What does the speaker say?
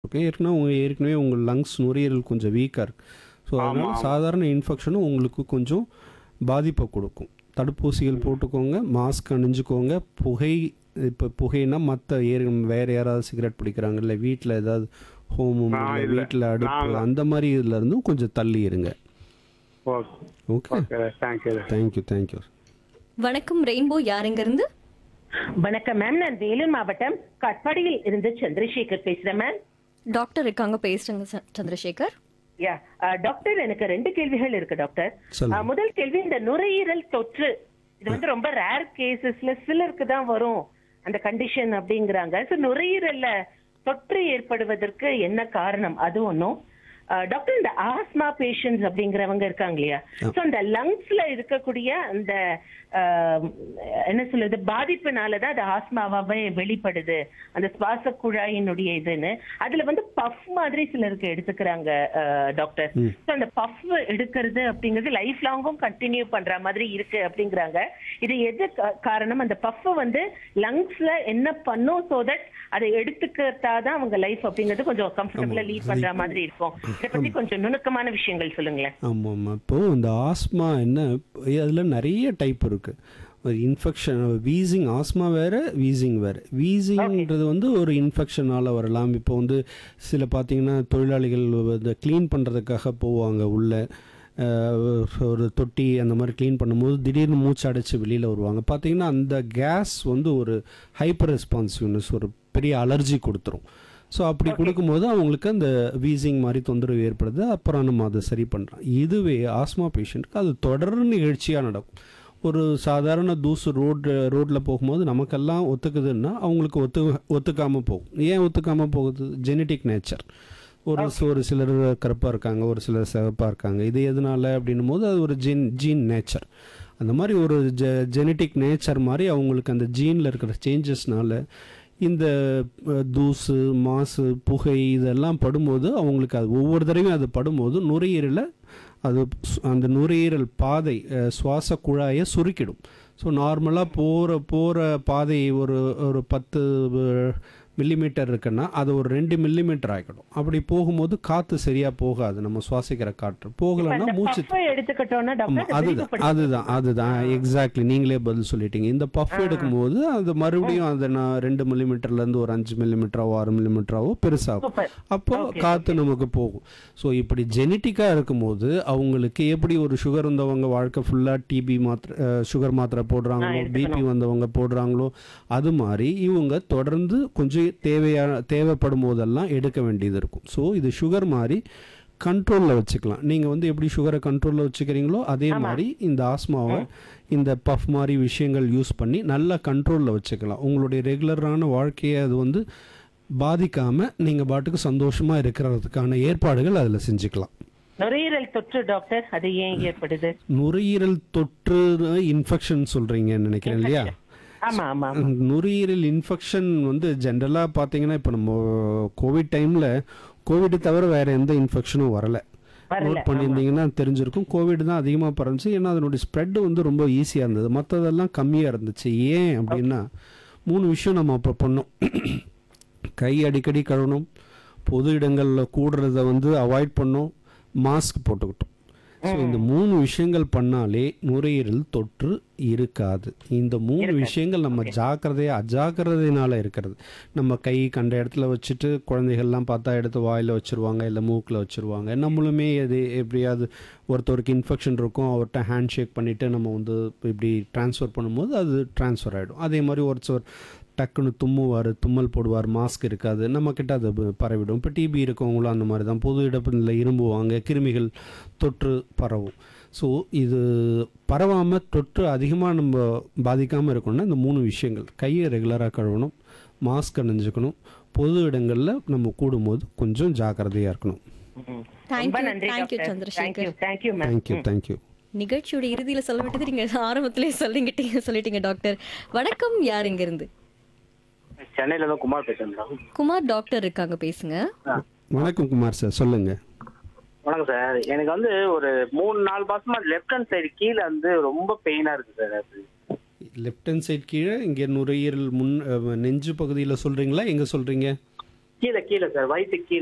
இருக்கும் ஏற்கனவே உங்கள் ஏற்கனவே உங்கள் லங்ஸ் நுரையீரல் கொஞ்சம் வீக்காக இருக்குது ஸோ அதனால் சாதாரண இன்ஃபெக்ஷனும் உங்களுக்கு கொஞ்சம் பாதிப்பை கொடுக்கும் தடுப்பூசிகள் போட்டுக்கோங்க மாஸ்க் அணிஞ்சுக்கோங்க புகை இப்போ புகைனா மற்ற ஏறு வேறு யாராவது சிகரெட் பிடிக்கிறாங்க இல்லை வீட்டில் ஏதாவது ஹோமம் நான் இல்லை இல்ல. வீட்டில் அடுப்பு நான் அந்த மாதிரி இதுல இருந்தும் கொஞ்சம் தள்ளி இருங்க okay okay okay thank you thank you thank you வணக்கம் ரெயின்போ யாருங்க இருந்து வணக்கம் மேம் நான் வேலூர் மாவட்டம் கட்பாடியில் இருந்து சந்திரசேகர் பேசுறேன் மேம் டாக்டர் இருக்காங்க பேசுறேங்க ச- சந்திரசேகர் யா டாக்டர் எனக்கு ரெண்டு கேள்விகள் இருக்கு டாக்டர் சொல்லுங்க. அஹ், முதல் கேள்வி இந்த நுரையீரல் தொற்று இது வந்து ரொம்ப ரேர் கேசஸ்ல சிலருக்கு தான் வரும் அந்த கண்டிஷன் அப்படிங்கிறாங்க சோ நுரையீரல்ல தொற்று ஏற்படுவதற்கு என்ன காரணம் அது ஒண்ணும் அஹ், டாக்டர் இந்த ஆஸ்மா பேஷண்ட்ஸ் அப்படிங்கிறவங்க இருக்காங்க இல்லையா சோ அந்த லங்ஸ்ல இருக்கக்கூடிய அந்த அஹ், என்ன சொல்றது பாதிப்புனாலதான் அது ஆஸ்மாவாவே வெளிப்படுது அந்த சுவாச குழாயினுடைய இதுன்னு அதுல வந்து பஃப் மாதிரி சிலருக்கு எடுத்துக்கிறாங்க அஹ், டாக்டர் சோ அந்த பஃப் எடுக்கிறது அப்படிங்கிறது லைஃப் லாங்கும் கண்டினியூ பண்ற மாதிரி இருக்கு அப்படிங்கிறாங்க இது எது கா- காரணம் அந்த பஃப் வந்து லங்ஸ்ல என்ன பண்ணும் சோ தட் அதை எடுத்துக்கிறதா தான் அவங்க லைஃப் அப்படிங்கிறது கொஞ்சம் கம்ஃபர்டபுளா லீட் பண்ற மாதிரி இருக்கும் இதை பத்தி கொஞ்சம் நுணுக்கமான விஷயங்கள் சொல்லுங்களேன் ஆமாம் ஆமாம் இப்போது இந்த ஆஸ்மா என்ன அதில் நிறைய டைப் இருக்குது ஒரு இன்ஃபெக்ஷன் வீசிங் ஆஸ்மா வேறு வீசிங் வேறு வீசிங்ன்றது வந்து ஒரு இன்ஃபெக்ஷனால் வரலாம் இப்போ வந்து சில பார்த்தீங்கன்னா தொழிலாளிகள் இந்த க்ளீன் பண்ணுறதுக்காக போவாங்க உள்ள அஹ், ஒரு தொட்டி அந்த மாதிரி க்ளீன் பண்ணும்போது திடீர்னு மூச்சு அடைச்சி வெளியில் வருவாங்க பார்த்தீங்கன்னா அந்த கேஸ் வந்து ஒரு ஹைப்பர் ரெஸ்பான்சிவ்னஸ் ஒரு பெரிய அலர்ஜி கொடுத்துரும் ஸோ அப்படி கொடுக்கும்போது அவங்களுக்கு அந்த வீசிங் மாதிரி தொந்தரவு ஏற்படுது அப்புறம் நம்ம அதை சரி பண்ணுறோம் இதுவே ஆஸ்மா பேஷண்ட்டுக்கு அது தொடர் நிகழ்ச்சியாக நடக்கும் ஒரு சாதாரண தூசு ரோடு ரோட்டில் போகும்போது நமக்கெல்லாம் ஒத்துக்குதுன்னா அவங்களுக்கு ஒத்து ஒத்துக்காமல் போகும் ஏன் ஒத்துக்காமல் போகுது ஜெனட்டிக் நேச்சர் ஒரு ஒரு சிலர் கருப்பாக இருக்காங்க ஒரு சிலர் சிவப்பாக இருக்காங்க இது எதனால அப்படின்னும் போது அது ஒரு ஜீன் ஜீன் நேச்சர் அந்த மாதிரி ஒரு ஜெ ஜெனட்டிக் நேச்சர் மாதிரி அவங்களுக்கு அந்த ஜீனில் இருக்கிற சேஞ்சஸ்னால இந்த அஹ், தூசு மாசு புகை இதெல்லாம் படும்போது அவங்களுக்கு அது ஒவ்வொரு தடவையும் அது படும்போது நுரையீரலை அது சு- அந்த நுரையீரல் பாதை அஹ், சுவாச குழாயை சுருக்கிடும் ஸோ நார்மலாக போகிற போகிற பாதை ஒரு ஒரு பத்து மில்லிமீட்டர் இருக்குன்னா அது ஒரு ரெண்டு மில்லிமீட்டர் ஆகிடும் அப்படி போகும்போது காற்று சரியாக போகாது நம்ம சுவாசிக்கிற காற்று போகலைன்னா அந்த மூச்சு பஃப் எடுத்துக்கிட்டோம்னா ஆமா, டாக்டர் அதுதான் விரிவுபடுத்தி- அதுதான் அதுதான் எக்ஸாக்ட்லி நீங்களே பதில் சொல்லிட்டீங்க இந்த பஃப் எடுக்கும்போது அது மறுபடியும் அதை நான் ரெண்டு மில்லிமீட்டர்ல இருந்து ஒரு அஞ்சு மில்லிமீட்டராவோ ஆறு மில்லிமீட்டராவோ பெருசாகும் Super. அப்போ காத்து நமக்கு போகும் ஸோ இப்படி ஜெனட்டிக்கா இருக்கும்போது அவங்களுக்கு எப்படி ஒரு சுகர் இருந்தவங்க வாழ்க்கை ஃபுல்லா டிபி மாத்திரை சுகர் மாத்திரை போடுறாங்களோ பிபி வந்தவங்க போடுறாங்களோ அது மாதிரி இவங்க தொடர்ந்து கொஞ்சம் தேவையான தேவைப்படும் போதெல்லாம் எடுக்க வேண்டியது இருக்கும் ஸோ இது சுகர் மாதிரி கண்ட்ரோலில் வச்சுக்கலாம் நீங்கள் வந்து எப்படி சுகரை கண்ட்ரோலில் வச்சுக்கிறீங்களோ அதே மாதிரி இந்த ஆஸ்மாவை இந்த பஃப் மாதிரி விஷயங்கள் யூஸ் பண்ணி நல்லா கண்ட்ரோலில் வச்சுக்கலாம் உங்களுடைய ரெகுலரான வாழ்க்கையை அது வந்து பாதிக்காமல் நீங்கள் பாட்டுக்கு சந்தோஷமாக இருக்கிறதுக்கான ஏற்பாடுகள் அதில் செஞ்சுக்கலாம் நுரையீரல் தொற்று டாக்டர் அது ஏன் ஏற்படுது நுரையீரல் தொற்று இன்ஃபெக்ஷன் சொல்கிறீங்கன்னு நினைக்கிறேன் இல்லையா ஆமா ஆமா நுரையீரல் இன்ஃபெக்ஷன் வந்து ஜென்ரலாக பார்த்தீங்கன்னா இப்போ நம்ம கோவிட் டைமில் கோவிட் தவிர வேறு எந்த இன்ஃபெக்ஷனும் வரலை வரல, நோட் பண்ணியிருந்தீங்கன்னா தெரிஞ்சிருக்கும் கோவிட் தான் அதிகமாக பரந்துச்சு ஏன்னா அதனுடைய ஸ்ப்ரெட் வந்து ரொம்ப ஈஸியாக இருந்தது மற்றதெல்லாம் கம்மியாக இருந்துச்சு ஏன் அப்படின்னா மூணு விஷயம் நம்ம அப்போ பண்ணோம் கை அடிக்கடி கழுவணும் பொது இடங்களில் கூடுறத வந்து அவாய்ட் பண்ணோம் மாஸ்க் போட்டுக்கிட்டோம் ஸோ இந்த மூணு விஷயங்கள் பண்ணாலே நுரையீரல் தொற்று இருக்காது இந்த மூணு விஷயங்கள் நம்ம ஜாக்கிரதையா அஜாக்கிரதையினால இருக்கிறது நம்ம கை கண்ட இடத்துல வச்சுட்டு குழந்தைகள்லாம் பார்த்தா எடுத்து வாயில் வச்சிருவாங்க இல்லை மூக்கில் வச்சிருவாங்க நம்மளுமே அது எப்படியாவது ஒருத்தருக்கு இன்ஃபெக்ஷன் இருக்கும் அவர்கிட்ட ஹேண்ட் ஷேக் பண்ணிவிட்டு நம்ம வந்து இப்படி ட்ரான்ஸ்ஃபர் பண்ணும்போது அது ட்ரான்ஸ்ஃபர் ஆகிடும் அதே மாதிரி ஒருத்தர் டக்குன்னு தும்முவார் தும்மல் போடுவார் மாஸ்க் இருக்காது நம்மக்கிட்ட அது ப- பரவிடும் இப்போ டிபி இருக்கவங்களும் அந்த மாதிரி தான் பொது இடத்துல இரும்புவாங்க கிருமிகள் தொற்று பரவும் ஸோ இது பரவாமல் தொற்று அதிகமாக நம்ம பாதிக்காமல் இருக்கணும்னா இந்த மூணு விஷயங்கள் கையை ரெகுலராக கழுவணும் மாஸ்க் அணிஞ்சுக்கணும் பொது இடங்களில் நம்ம கூடும்போது கொஞ்சம் ஜாக்கிரதையாக இருக்கணும் ம். Thank ரொம்ப you, நன்றி thank you, doctor Chandrasekar. Thank you thank you ma'am thank you thank you நிகழ்ச்சியோட இறுதியில சொல்ல விட்டது நீங்க ஆரம்பத்திலே சொல்லிக்கிட்டீங்க சொல்லிட்டீங்க டாக்டர் வணக்கம் யார் இங்க இருந்து சென்னையில தான் குமார் பேசுறேன் மேடம் குமார் டாக்டர் இருக்காங்க பேசுங்க வணக்கம் குமார் சார் சொல்லுங்கள் வணக்கம் சார் எனக்கு வந்து ஒரு மூணு நாலு மாசமா லெஃப்ட் ஹேண்ட் சைடு கீழே வந்து ரொம்ப பெயினா இருக்கு சார் அது லெஃப்ட் ஹேண்ட் சைட் கீழே இங்கே நுரையீரல் முன் அஹ், நெஞ்சு பகுதியில் சொல்கிறீங்களா எங்கே சொல்கிறீங்க கீழே கீழே சார் வயிற்று கீழே